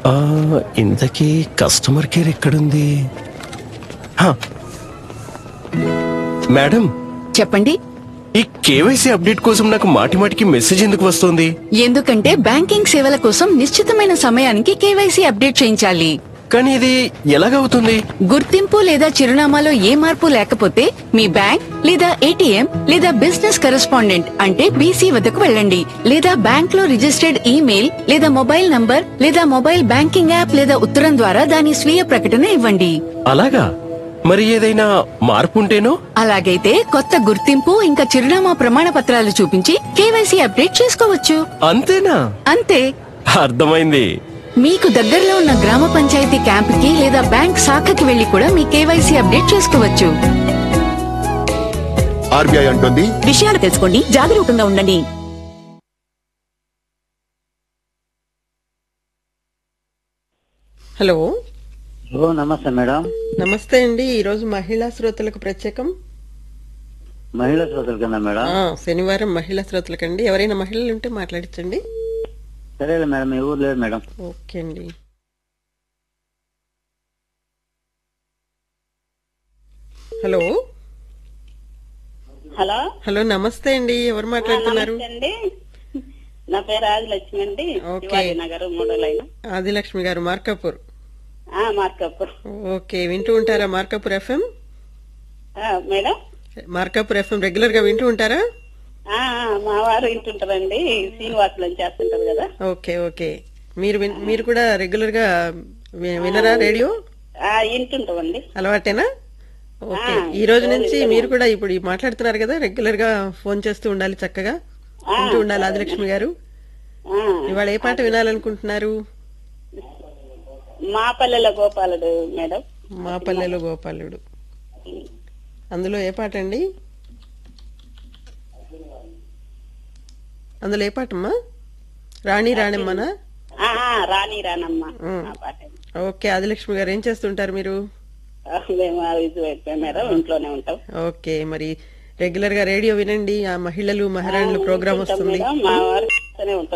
ఆ, ఇంతకీ customer care ఎక్కడుంది హా. మేడం చెప్పండి ఈ కేవైసీ అప్డేట్ కోసం నాకు మాటి మాటికి మెసేజ్ ఎందుకు వస్తుంది ఎందుకంటే బ్యాంకింగ్ సేవల కోసం నిశ్చితమైన సమయానికి కేవైసీ అప్డేట్ చేయించాలి కానీ ఇది ఎలాగవుతుంది గుర్తింపు లేదా చిరునామాలో ఏ మార్పు లేకపోతే మీ బ్యాంక్ లేదా ఏటీఎం లేదా బిజినెస్ కరెస్పాండెంట్ అంటే బీసీ వద్దకు వెళ్ళండి లేదా బ్యాంక్ లో రిజిస్టర్డ్ ఈమెయిల్ లేదా మొబైల్ నంబర్ లేదా మొబైల్ బ్యాంకింగ్ యాప్ లేదా ఉత్తరం ద్వారా దాని స్వీయ ప్రకటన ఇవ్వండి అలాగా మరి ఏదైనా మార్పు ఉంటేనో అలాగైతే కొత్త గుర్తింపు ఇంకా చిరునామా ప్రమాణ పత్రాలు చూపించి కేవైసీ అప్డేట్ చేసుకోవచ్చు అంతేనా అంతే అర్థమైంది మీకు దగ్గరలో ఉన్న గ్రామ పంచాయతీ క్యాంపుకి లేదా బ్యాంక్ శాఖకి వెళ్లి కూడా మీ కేవైసీ అప్డేట్ చేసుకోవచ్చు ఆర్బీఐ అంటుంది విషయాలు తెలుసుకోండి జాగరూకంగా ఉండండి హలో ఓ నమస్తే మేడం నమస్తే అండి ఈ రోజు మహిళా శ్రోతలకు ప్రత్యేకం మహిళా శ్రోతలు కదా మేడం ఆ, శనివారం మహిళా శ్రోతలకండి ఎవరైనా మహిళలు ఉంటే మాట్లాడించండి సరేలే మేడం మీ ఊరు లేదు మేడం ఓకే అండి హలో హలో హలో నమస్తే అండి ఎవరు మాట్లాడుతున్నారు నమస్తే అండి నా పేరు ఆదిలక్ష్మి అండి ఓకే. శివాజీ నగర్ మూడో లైన్ ఆదిలక్ష్మి గారు మార్కాపూర్ ఆ, మార్కాపూర్ ఓకే వింటూ ఉంటారా మార్కాపూర్ ఎఫ్ఎం ఆ, మేడం మార్కాపూర్ ఎఫ్ఎం రెగ్యులర్ గా వింటూ ఉంటారా ఆ, ఆ, మా వారు వింటుంటారండి శ్రీనివాసులు అని చేస్తుంటారు కదా ఓకే ఓకే మీరు విన్- మీరు కూడా రెగ్యులర్ గా వి- వినరా రేడియో ఆ, వింటుంటామండి అలవాటేనా ఓకే ఆ, ఈ రోజు నుంచి మీరు కూడా ఇప్పుడు ఈ మాట్లాడుతున్నారు కదా రెగ్యులర్ గా ఫోన్ చేస్తూ ఉండాలి చక్కగా వింటూ ఉండాలి ఆదిలక్ష్మి గారు ఆ, ఇవాళ ఏ పాట వినాలనుకుంటున్నారు మా పల్లెల గోపాలుడు మేడం మా పల్లెలో గోపాలుడు అందులో ఏ పాట అండి అందులో ఏ పాటమ్మా రాణి రాణమ్మనా ఆ, ఆ, రాణి రానమ్మ ఆ పాట ఓకే ఆదిలక్ష్మి గారు ఏం చేస్తుంటారు మీరు ఆ, మేము ఆ ఇది వైపే మేడం ఇంట్లోనే ఉంటాం ఓకే మరి రెగ్యులర్ గా రేడియో వినండి ఆ మహిళలు మహారాణులు ప్రోగ్రామ్ వింటుంటాం వస్తుంది మేడం మా వారు చేస్తూనే ఉంటాం